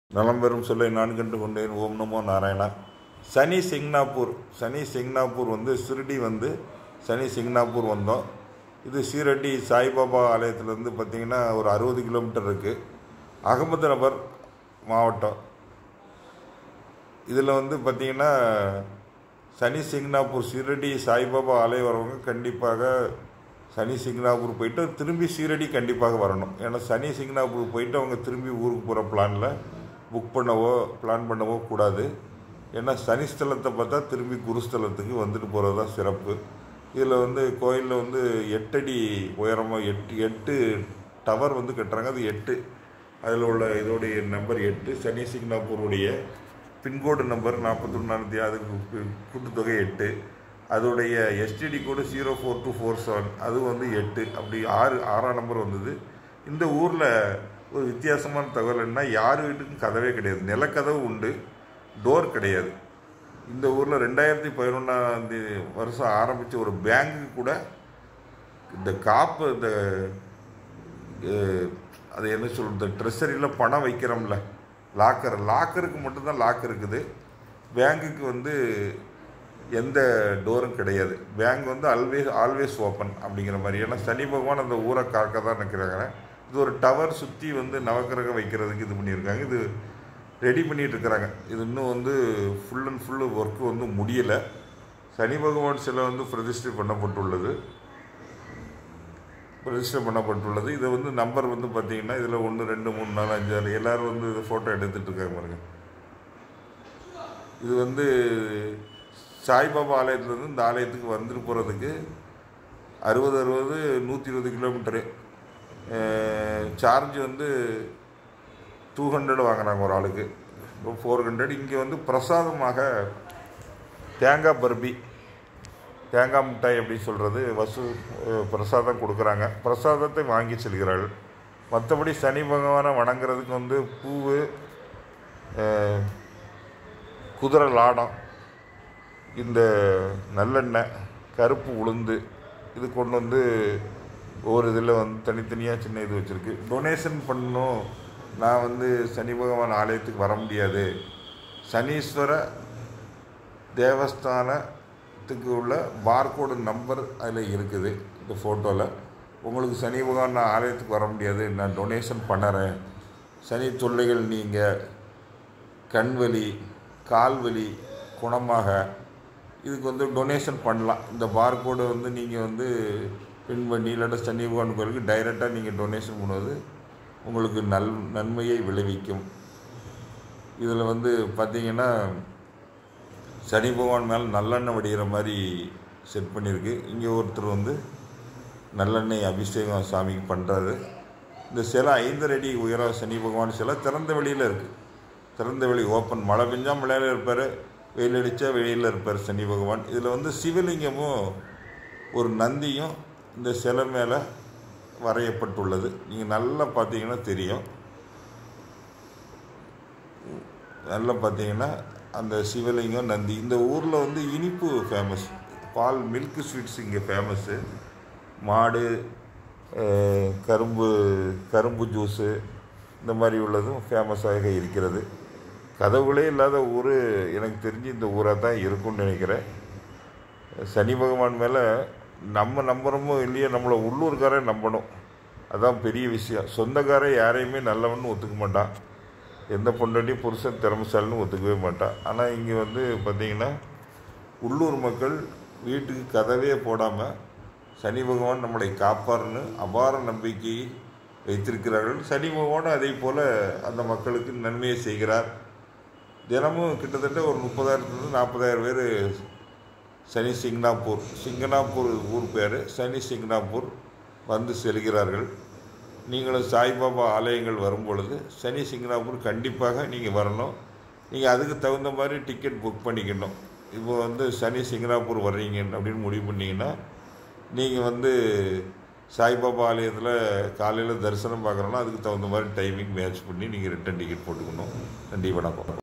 நலம் பெறும் சொல்லை நான் கண்டு கொண்டேன் ஓம் நமோ நாராயணா சனி சிங்னாப்பூர் சனி சிங்னாப்பூர் வந்து சிறுடி வந்து சனி சிங்னாப்பூர் வந்தோம் இது சீரடி சாய்பாபா ஆலயத்துலேருந்து பார்த்தீங்கன்னா ஒரு அறுபது கிலோமீட்டர் இருக்குது அகமது நபர் மாவட்டம் இதில் வந்து பார்த்தீங்கன்னா சனி சிங்னாப்பூர் சீரடி சாய்பாபா ஆலயம் வரவங்க கண்டிப்பாக சனி சிங்னாப்பூர் போயிட்டு திரும்பி சீரடி கண்டிப்பாக வரணும் ஏன்னா சனி சிங்னாப்பூர் போயிட்டு அவங்க திரும்பி ஊருக்கு போகிற பிளானில் புக் பண்ணவோ பிளான் பண்ணவோ கூடாது ஏன்னா சனி ஸ்தலத்தை பார்த்தா திரும்பி குருஸ்தலத்துக்கு வந்துட்டு போகிறது தான் சிறப்பு இதில் வந்து கோயிலில் வந்து எட்டடி உயரமாக எட்டு எட்டு டவர் வந்து கட்டுறாங்க அது எட்டு அதில் உள்ள இதோடைய நம்பர் எட்டு சனி சிங்னாப்பூருடைய பின்கோடு நம்பர் நாற்பத்தொன்னாயிரத்தி அதுக்கு கூட்டுத்தொகை எட்டு அதோடைய STD code zero four two four seven அது வந்து எட்டு அப்படி ஆறு ஆறாம் நம்பர் வந்தது இந்த ஊரில் ஒரு வித்தியாசமான தகவல் என்ன யார் வீட்டுக்கும் கதவே கிடையாது நிலக்கதவு உண்டு டோர் கிடையாது இந்த ஊரில் ரெண்டாயிரத்தி பதினொன்றாம் வருஷம் ஆரம்பித்த ஒரு பேங்க்கு கூட இந்த காப்பு இந்த அஹ், அது என்ன சொல்கிறது ட்ரெஷரியில் பணம் வைக்கிறோம்ல லாக்கர் லாக்கருக்கு மட்டும்தான் லாக் இருக்குது பேங்குக்கு வந்து எந்த டோரும் கிடையாது பேங்க் வந்து ஆல்வேஸ் ஆல்வேஸ் ஓப்பன் அப்படிங்கிற மாதிரி ஏன்னா சனி பகவான் அந்த ஊரை காக்க தான் நிற்கிறாங்க இது ஒரு டவர் சுற்றி வந்து நவக்கிரகம் வைக்கிறதுக்கு இது பண்ணியிருக்காங்க இது ரெடி பண்ணிட்டு இருக்கிறாங்க இது இன்னும் வந்து ஃபுல் அண்ட் ஃபுல்லு ஒர்க்கு வந்து முடியலை சனி பகவான் சிலை வந்து பிரதிஷ்டை பண்ணப்பட்டுள்ளது ரெஜிஸ்டர் பண்ணப்பட்டுள்ளது இது வந்து நம்பர் வந்து பார்த்தீங்கன்னா இதில் ஒன்று ரெண்டு மூணு நாலு அஞ்சு ஆறு எல்லோரும் வந்து இது ஃபோட்டோ எடுத்துகிட்டு இருக்காங்க பாருங்க இது வந்து சாய்பாபா ஆலயத்துலேருந்து இந்த ஆலயத்துக்கு வந்துட்டு போகிறதுக்கு அறுபது அறுபது நூற்றி இருபது கிலோமீட்டரு சார்ஜ் வந்து டூ ஹண்ட்ரட் வாங்குறாங்க ஒரு ஆளுக்கு ஃபோர் ஹண்ட்ரட் இங்கே வந்து பிரசாதமாக தேங்காய் பர்பி தேங்காய் மிட்டாய் அப்படி சொல்கிறது வசூ அஹ், பிரசாதம் கொடுக்குறாங்க பிரசாதத்தை வாங்கி செல்கிறார்கள் மற்றபடி சனி பகவானை வணங்குறதுக்கு வந்து பூவு அஹ், குதிரை லாடம் இந்த நல்லெண்ணெய் கருப்பு உளுந்து இது கொண்டு வந்து ஒவ்வொரு இதில் வந்து தனித்தனியாக சின்ன இது வச்சுருக்கு டொனேஷன் பண்ணணும் நான் வந்து சனி பகவான் ஆலயத்துக்கு வர முடியாது சனீஸ்வர தேவஸ்தானத்துக்கு உள்ள பார்கோடு நம்பர் அதில் இருக்குது இந்த ஃபோட்டோவில் உங்களுக்கு சனி பகவான் நான் ஆலயத்துக்கு வர முடியாது நான் டொனேஷன் பண்ணுறேன் சனி தொல்லைகள் நீங்கள் கண்வலி கால்வலி குணமாக இதுக்கு வந்து டொனேஷன் பண்ணலாம் இந்த பார்கோடை வந்து நீங்கள் வந்து பின் பண்ணி இல்லாட்ட சனி பகவான் கோயிலுக்கு டைரெக்டாக நீங்கள் டொனேஷன் பண்ணுவது உங்களுக்கு நல் நன்மையை விளைவிக்கும் இதில் வந்து பார்த்தீங்கன்னா சனி பகவான் மேலே நல்லெண்ணெய் வடிகிற மாதிரி செட் பண்ணியிருக்கு இங்கே ஒருத்தர் வந்து நல்லெண்ணெய் அபிஷேகம் சாமிக்கு பண்ணுறாரு இந்த சிலை ஐந்தரை அடி உயர சனி பகவான் சிலை திறந்த வெளியில் இருக்குது திறந்த வெளி ஓப்பன் மழை பெஞ்சால் மழையில் இருப்பார் வெயில் அடித்தா வெளியில் இருப்பார் சனி பகவான் இதில் வந்து சிவலிங்கமும் ஒரு நந்தியும் இந்த சிலை மேலே வரையப்பட்டுள்ளது நீங்கள் நல்லா பார்த்தீங்கன்னா தெரியும் நல்லா பார்த்தீங்கன்னா அந்த சிவலிங்கம் நந்தி இந்த ஊரில் வந்து இனிப்பு ஃபேமஸ் பால் மில்க் ஸ்வீட்ஸ் இங்கே ஃபேமஸ்ஸு மாடு அஹ், கரும்பு கரும்பு ஜூஸு இந்த மாதிரி உள்ளதும் ஃபேமஸாக இருக்கிறது கதவுகளே இல்லாத ஊர் எனக்கு தெரிஞ்சு இந்த ஊராக தான் இருக்கும்னு நினைக்கிறேன் சனி பகவான் மேலே நம்ம நம்புகிறோமோ இல்லையோ நம்மளை உள்ளூர்காரே நம்பணும் அதான் பெரிய விஷயம் சொந்தக்காரன் யாரையுமே நல்லவன்னு ஒத்துக்க மாட்டான் எந்த பொண்டாட்டியும் புருஷன் திறமசாலின்னு ஒத்துக்கவே மாட்டான் ஆனால் இங்கே வந்து பார்த்திங்கன்னா உள்ளூர் மக்கள் வீட்டுக்கு கதவே போடாமல் சனி பகவான் நம்மளை காப்பார்னு அபார நம்பிக்கை வைத்திருக்கிறார்கள் சனி பகவான் அதே போல் அந்த மக்களுக்கு நன்மையை செய்கிறார் தினமும் கிட்டத்தட்ட ஒரு முப்பதாயிரத்துலேருந்து நாற்பதாயிரம் பேர் சனி சிங்னாப்பூர் சிங்கனாப்பூர் ஊர் பேர் சனி சிங்னாப்பூர் வந்து செல்கிறார்கள் நீங்களும் சாய்பாபா ஆலயங்கள் வரும் பொழுது சனி சிங்கனாப்பூர் கண்டிப்பாக நீங்கள் வரணும் நீங்கள் அதுக்கு தகுந்த மாதிரி டிக்கெட் புக் பண்ணிக்கணும் இப்போ வந்து சனி சிங்கனாப்பூர் வர்றீங்க அப்படின்னு முடிவு பண்ணீங்கன்னா நீங்கள் வந்து சாய்பாபா ஆலயத்தில் காலையில் தரிசனம் பார்க்குறோன்னா அதுக்கு தகுந்த மாதிரி டைமிங் மேட்ச் பண்ணி நீங்கள் ரிட்டன் டிக்கெட் போட்டுக்கணும் நன்றி வணக்கம்